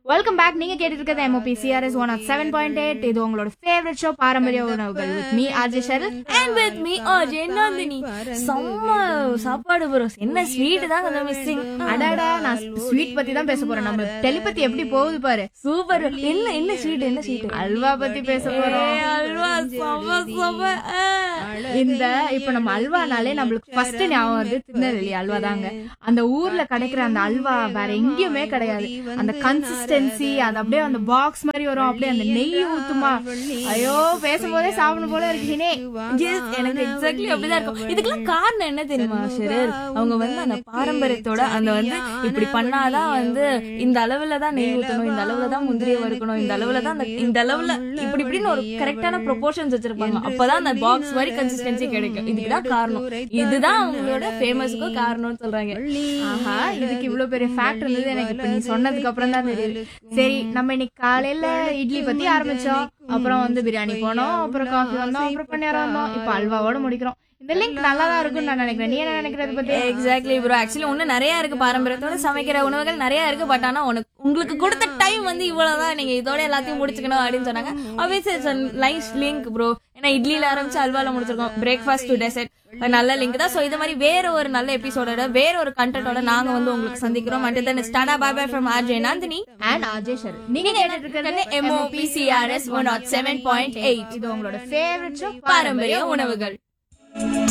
Welcome back நீங்க கேட்டுட்டு இருக்கிறது MOP CRS one of seven point eight இது உங்களோட ஃபேவரட் ஷோ பாரம்பரிய உணவுகள் with me RJ Sharal and with me Ajay Nandini செம்ம சாப்பாடு ப்ரோ என்ன ஸ்வீட் தான் கொஞ்சம் மிஸ்ஸிங் அடாடா நான் ஸ்வீட் பத்தி தான் பேச போறேன் நம்ம டெலிபதி எப்படி போகுது பாரு சூப்பர் என்ன என்ன ஸ்வீட் என்ன ஸ்வீட் அல்வா பத்தி பேச போறோம் அல்வா செம்ம செம்ம ஆ. இந்த இப்ப நம்ம அல்வானாலே நம்மளுக்கு ஃபர்ஸ்ட் ஞாபகம் வருது திருநெல்வேலி அல்வா தாங்க அந்த ஊர்ல கிடைக்கிற அந்த அல்வா வேற எங்கேயுமே கிடையாது அந்த கன்சிஸ்டன்சி அது அப்படியே அந்த பாக்ஸ் மாதிரி வரும் அப்படியே அந்த நெய் ஊத்துமா ஐயோ பேசும்போதே சாப்பிடும் போல இருக்கு ஹினே Yes, எனக்கு எக்ஸாக்ட்லி அப்படிதான் இருக்கும் இதுக்கெல்லாம் காரணம் என்ன தெரியுமா ஷரல் அவங்க வந்து அந்த பாரம்பரியத்தோட அந்த வந்து இப்படி பண்ணாதான் வந்து இந்த அளவுல தான் நெய் ஊத்தணும் இந்த அளவுல தான் முந்திரியை வறுக்கணும் இந்த அளவுல தான் அந்த இந்த அளவுல இப்படி இப்படின்னு ஒரு கரெக்டான ப்ரொபோர்ஷன்ஸ் வச்சிருப்பாங்க அப்பதான் அந்த பாக்ஸ் மாதிரி கன்சிஸ்டன்சி கிடைக்கும் இதுக்குதான் காரணம் இதுதான் அவங்களோட ஃபேமஸுக்கும் காரணம்னு சொல்றாங்க ஆஹா இதுக்கு இவ்வளவு பெரிய ஃபேக்ட் இருந்தது எனக்கு இப்ப நீ சொன்னதுக்கு அப்புறம் தான் தெரியுது சரி நம்ம இன்னைக்கு காலையில இட்லி பத்தி ஆரம்பிச்சோம் அப்புறம் வந்து பிரியாணி போனோம் அப்புறம் காஃபி வந்தோம் அப்புறம் பணியாரம் வந்தோம் இப்ப அல்வாவோட முடிக்கிறோம் இந்த லிங்க் நல்லா தான் இருக்கும்னு நான் நினைக்கிறேன் நீ என்ன நினைக்கிறது பத்தி எக்ஸாக்ட்லி ப்ரோ ஆக்சுவலி இன்னும் நிறைய இருக்கு பாரம்பரியத்தோட சமைக்கிற உணவுகள் நிறைய இருக்கு பட் ஆனா உனக்கு உங்களுக்கு கொடுத்த டைம் வந்து இவ்வளவுதான் நீங்க இதோட எல்லாத்தையும் முடிச்சுக்கணும் அப்படின்னு சொன்னாங்க obviously நைஸ் லிங்க் ப்ரோ ஏன்னா இட்லில ஆரம்பிச்சு அல்வால முடிச்சிருக்கோம் பிரேக்ஃபாஸ்ட் டு டெசர்ட் நல்ல லிங்க் தான் சோ இது மாதிரி வேற ஒரு நல்ல எபிசோடோட வேற ஒரு கண்டென்ட்டோட நாங்க வந்து உங்களுக்கு சந்திக்கிறோம் அண்ட் தென் ஸ்டாடா bye bye from RJ Nandini and Ajay ஷர் நீங்க கேட்டுட்டு இருக்கிறது MOPCRS 107.8 இது உங்களோட ஃபேவரட் ஷோ பாரம்பரிய உணவுகள்